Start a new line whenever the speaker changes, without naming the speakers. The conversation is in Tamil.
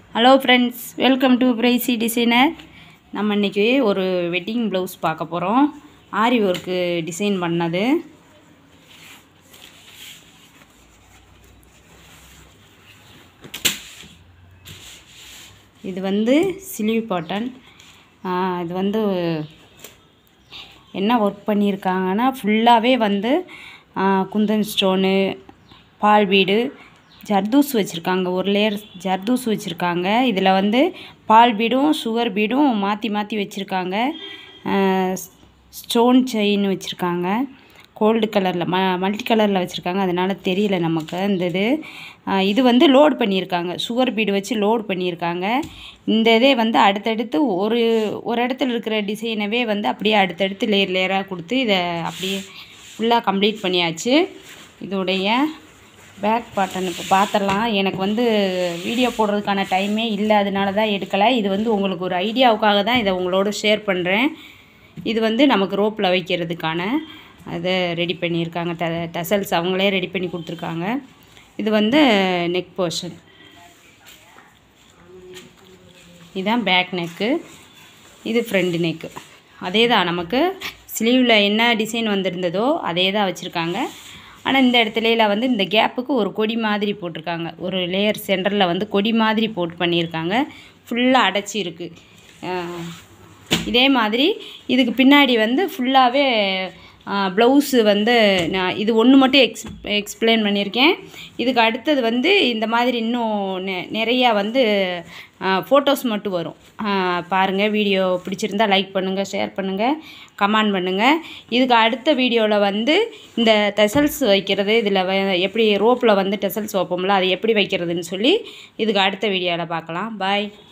hello friends welcome to pricey designer நம்ம இன்றைக்கி ஒரு வெட்டிங் ப்ளவுஸ் பார்க்க போகிறோம் ஆரி ஒர்க்கு டிசைன் பண்ணது இது வந்து சிலிவ் காட்டன் இது வந்து என்ன ஒர்க் பண்ணியிருக்காங்கன்னா ஃபுல்லாகவே வந்து ஆ, குந்தன் ஸ்டோனு பால் வீடு ஜர்தூஸ் வச்சுருக்காங்க ஒரு லேயர் ஜர்தூஸ் வச்சுருக்காங்க இதில் வந்து பால் பீடும் சுகர் பீடும் மாற்றி மாற்றி வச்சுருக்காங்க ஸ்டோன் செயின் வச்சுருக்காங்க கோல்டு கலரில் ம மல்டி கலரில் வச்சுருக்காங்க அதனால் தெரியல நமக்கு இந்த இது ஆ, இது வந்து லோட் பண்ணியிருக்காங்க சுகர் பீடு வச்சு லோட் பண்ணியிருக்காங்க இந்த இதே வந்து அடுத்தடுத்து ஒரு ஒரு இடத்துல இருக்கிற டிசைனவே வந்து அப்படியே அடுத்தடுத்து லேயர் லேயராக கொடுத்து இதை அப்படியே ஃபுல்லாக கம்ப்ளீட் பண்ணியாச்சு இதோடைய பேக் பாட்டன் இப்போ பார்த்துடலாம் எனக்கு வந்து வீடியோ போடுறதுக்கான டைமே இல்லை அதனால தான் எடுக்கலை இது வந்து உங்களுக்கு ஒரு ஐடியாவுக்காக தான் இதை உங்களோட ஷேர் பண்ணுறேன் இது வந்து நமக்கு ரோப்பில் வைக்கிறதுக்கான அதை ரெடி பண்ணியிருக்காங்க ட டசல்ஸ் அவங்களே ரெடி பண்ணி கொடுத்துருக்காங்க இது வந்து நெக் போர்ஷன் இதுதான் பேக் நெக்கு இது ஃப்ரண்ட் நெக்கு அதே தான் நமக்கு ஸ்லீவில் என்ன டிசைன் வந்திருந்ததோ அதே தான் வச்சுருக்காங்க ஆனால் இந்த இடத்துல வந்து இந்த கேப்புக்கு ஒரு கொடி மாதிரி போட்டிருக்காங்க ஒரு லேயர் சென்டரில் வந்து கொடி மாதிரி போட்டு பண்ணியிருக்காங்க ஃபுல்லாக அடைச்சி இருக்குது இதே மாதிரி இதுக்கு பின்னாடி வந்து ஃபுல்லாகவே ப்ளவுஸு வந்து நான் இது ஒன்று மட்டும் எக்ஸ் எக்ஸ்பிளைன் பண்ணியிருக்கேன் இதுக்கு அடுத்தது வந்து இந்த மாதிரி இன்னும் நெ நிறையா வந்து ஃபோட்டோஸ் மட்டும் வரும் பாருங்கள் வீடியோ பிடிச்சிருந்தா லைக் பண்ணுங்கள் ஷேர் பண்ணுங்கள் கமெண்ட் பண்ணுங்கள் இதுக்கு அடுத்த வீடியோவில் வந்து இந்த டெசல்ஸ் வைக்கிறது இதில் வ எப்படி ரோப்பில் வந்து டெசல்ஸ் வைப்போம்ல அது எப்படி வைக்கிறதுன்னு சொல்லி இதுக்கு அடுத்த வீடியோவில் பார்க்கலாம் பாய்